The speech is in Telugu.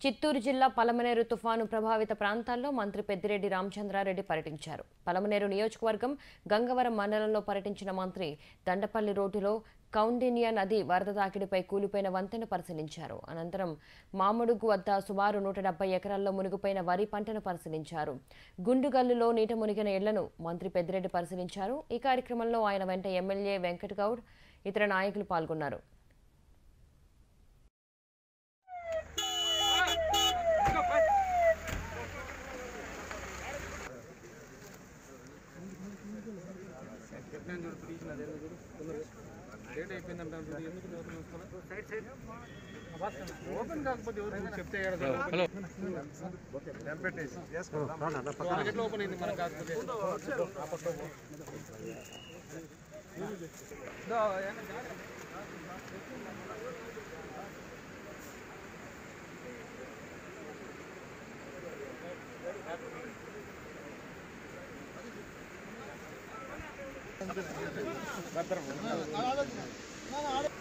చిత్తూరు జిల్లా పలమనేరు తుఫాను ప్రభావిత ప్రాంతాల్లో మంత్రి పెద్దిరెడ్డి రామచంద్రారెడ్డి పర్యటించారు పలమనేరు నియోజకవర్గం గంగవరం మండలంలో పర్యటించిన మంత్రి దండపల్లి రోడ్డులో కౌండిన్య నది వరద తాకిడిపై కూలిపోయిన వంతెన పరిశీలించారు అనంతరం మామిడుగు వద్ద సుమారు నూట డెబ్బై ఎకరాల్లో మునిగిపోయిన వరి పంటను పరిశీలించారు గుండుగల్లులో నీట మునిగిన ఇళ్లను మంత్రి పెద్దిరెడ్డి పరిశీలించారు ఈ కార్యక్రమంలో ఆయన వెంట ఎమ్మెల్యే వెంకట్ గౌడ్ ఇతర నాయకులు పాల్గొన్నారు లేట్ అయిపోయిందంటే ఎందుకు ఓపెన్ కాకపోతే ఎవరు చెప్తే హలో ఎట్లా ఓపెన్ అయింది మనకు కాకపోతే ఆ పక్క పో. దా, ఏమన్నా జాగ్రత్త. భద్రం